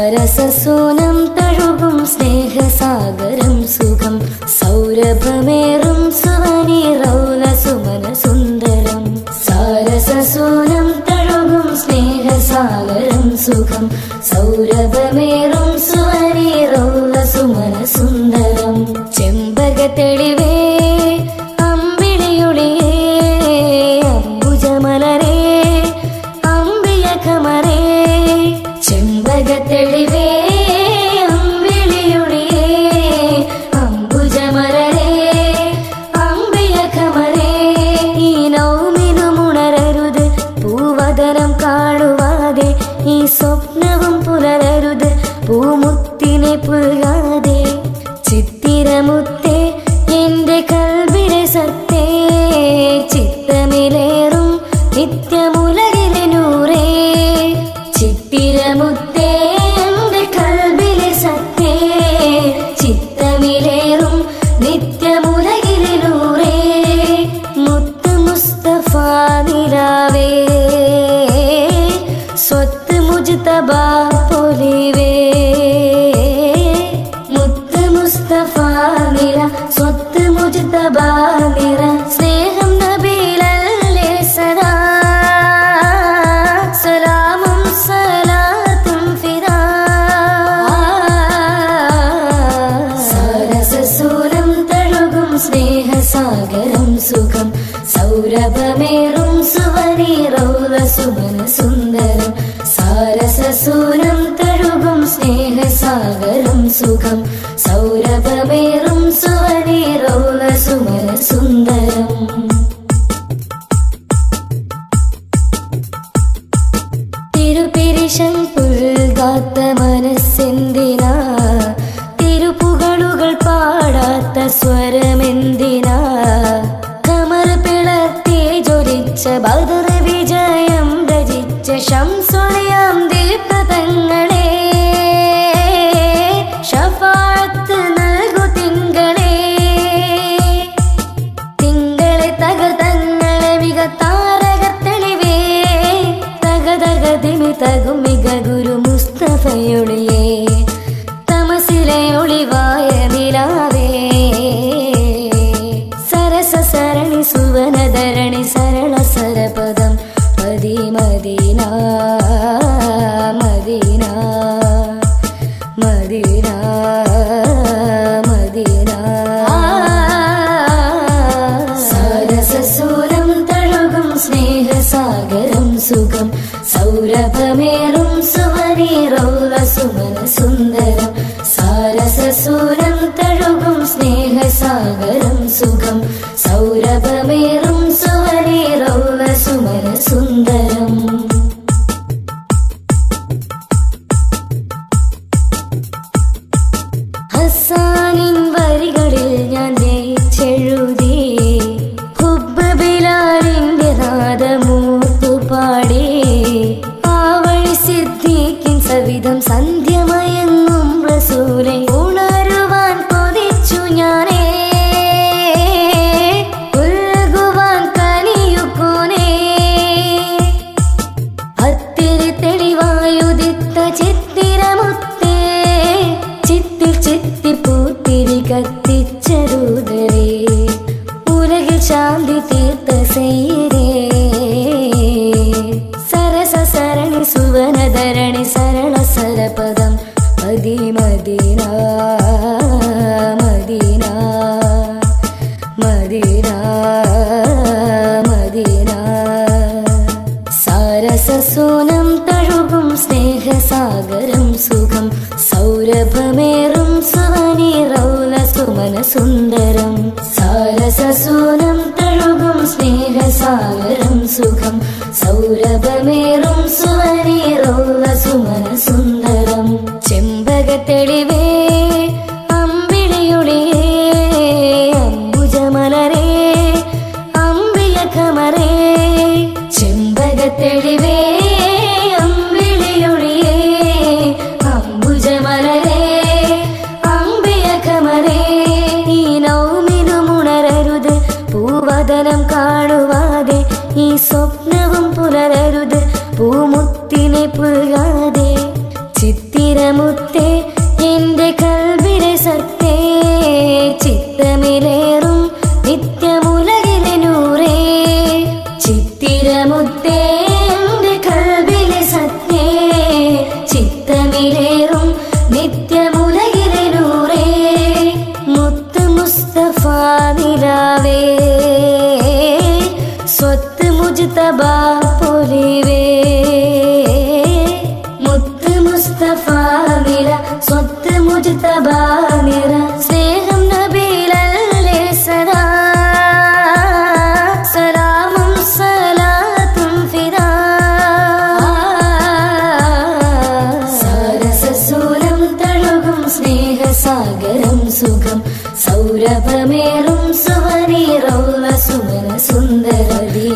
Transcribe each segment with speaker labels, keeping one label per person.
Speaker 1: സാരസസൂനം തഴുകും സ്നേഹസാഗരം സുഖം സൗരഭമേറും സുവനി റൗല സുമന സുന്ദരം സാരസസൂനം തഴുകും സ്നേഹസാഗരം സുഖം സൗരഭമേറും സുവനി റൗല സുമന സുന്ദരം ചെമ്പക തെളിവേ അമ്പിളിയുളിയേ അംബുജമലരേ അമ്പിയകമരേ ചെമ്പകത്തെളിവേ അമ്പിളിയുളിയേ അംബുജമലരേ അമ്പിയകമരേ ഈ നൗമിനുമുണരരുത് പൂവതരം കാണുവാതെ ഈ സ്വപ്നവും പുലരരുത് പൂമുത്തിനെ പുൽകാതെ ചിത്തിരമുത്തേ എന്റെ കൽവിലെ സത്തേ ചിത്തമിലേറും നിത്യമുലകിലെ നൂറേ ചിത്തിരമുത്തേ എന്റെ കൽവിലെ സത്തേ ചിത്തമിലേറും നിത്യമുലകിലെ നൂറേ മുത്ത് മുസ്തഫ നിലാവേ സ്വത്ത് മുജ്തബ പൊലിവേ മുത്ത് മുസ്തഫ നില സ്വത്ത് മുജ്തബ നിറ സ്നേഹം നബീലല്ലേ സദാ സലാമും സലാത്തും ഫിദാ സാരസസൂരം തഴുകും സ്നേഹസാഗരം സുഖം സൗരഭമേറും സുവനി റൗല സുമന സുന്ദരം സാരസസൂരം തഴുകും സ്നേഹസാഗരം സുഖം സൗരഭമേറും സുവനി റൗല സുമന സുന്ദരം തിരുപിരിശം പുൽകാത്ത മനസ്സെന്തിനാ തിരുപുകളുകൾ പാടാത്ത സ്വരമെന്തിനാ കമർ പിളർത്തി ജ്വലിച്ച ബദർ വിജയം രചിച്ച ശംസുളിയാം ദീപ്തങ്ങളെ ഷഫാത്ത് നൽകു തിങ്കളെ തിങ്കളെ തകതങ്ങളെ മിക താരകത്തെളിവേ തകതകതിമി തകും മിക ഗുരു മുസ്തഫയൊളിയേ തമസിലെ ഒളിവായ നിലാവേ സരസ സരണി സുവനധരണി സരള സരപദം പതി മദീന മദീന മദീന മദീന സാരസസൂരം തഴുകും സ്നേഹസാഗരം സുഖം സൗരഭമേറും സുവനി റൗല സുമന സുന്ദരം സാരസസൂരം തഴുകും സ്നേഹസാഗരം സുഖം സൗരഭമേറും സുവനി റൗല സുമന സുന്ദരം ഹസാനിൻ വരികളിൽ ഞാൻ ജയിച്ചെഴുതി ഹുബ്ബ് ബിലാലിന്റെ നാദമൂർത്തു പാടി ആ വഴി സിദ്ദീഖിൻ സവിധം സന്ധ്യമയങ്ങും റസൂലെ ഉണരുവാൻ കൊതിച്ചു ഞാനേ ഉൽകുവാൻ കനിയുക്കൂനേ അത്തിരി തെളിവായുദിത്ത ചിത്തിരമുത്തേ ചിത്തി ചിത്തി പൂത്തിരി കത്തിച്ചരൂതരേ ഉലകിൽ ശാന്തി തീർത്ത സൈരേ സരസ സരണി സുവനധരണി സരള സരപദം മതി മദീന മദീന മദീന മദീന സാരസസൂനം തഴുകും സ്നേഹസാഗരം സുഖം സൗരഭമേറും സുവനി റൗല സുമന സുന്ദരം സാരസസൂനം തഴുകും സ്നേഹസാഗരം സുഖം സൗരഭമേറും സുവനി റൗല സുമന സുന്ദരം ചെമ്പകത്തെളിവേ അമ്പിളിയുളിയേ അംബുജമലരേ അമ്പിയകമരേ ചെമ്പകത്തെളിവേ അമ്പിളിയൊളിയേ അംബുജമലരേ അമ്പിയകമരേ ഈ നൗമിനുമുണരരുത് പൂവതനം കാണുവാതെ ഈ സ്വപ്നവും പുലരരുത് പൂമുത്തിനെ പുൽകാതെ സത്തേ ചിത്തമിലേറും നിത്യമുലകിലെ നൂറേ ചിത്തിരമുത്തേ എന്റെ കൽവിലെ സത്തേ ചിത്തമിലേറും നിത്യമുലകിലെ നൂറേ മുത്ത് മുസ്തഫ നിലാവേ സ്വത്ത് മുജ്തബ പൊലിവേ മുത്ത് മുസ്തഫ നില സ്വത്ത് മുജ്തബ നിറ സ്നേഹം നബീലല്ലേ സദാ സലാമും സലാത്തും ഫിദാ സാരസസൂരം തഴുകും സ്നേഹസാഗരം സുഖം സൗരഭമേറും സുവനീറൗല സുമന സുന്ദരതി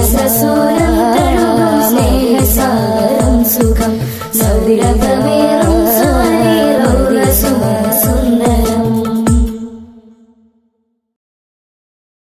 Speaker 1: സാരസസൂരം തഴുകും സ്നേഹസാഗരം സുഖം സൗരഭമേറും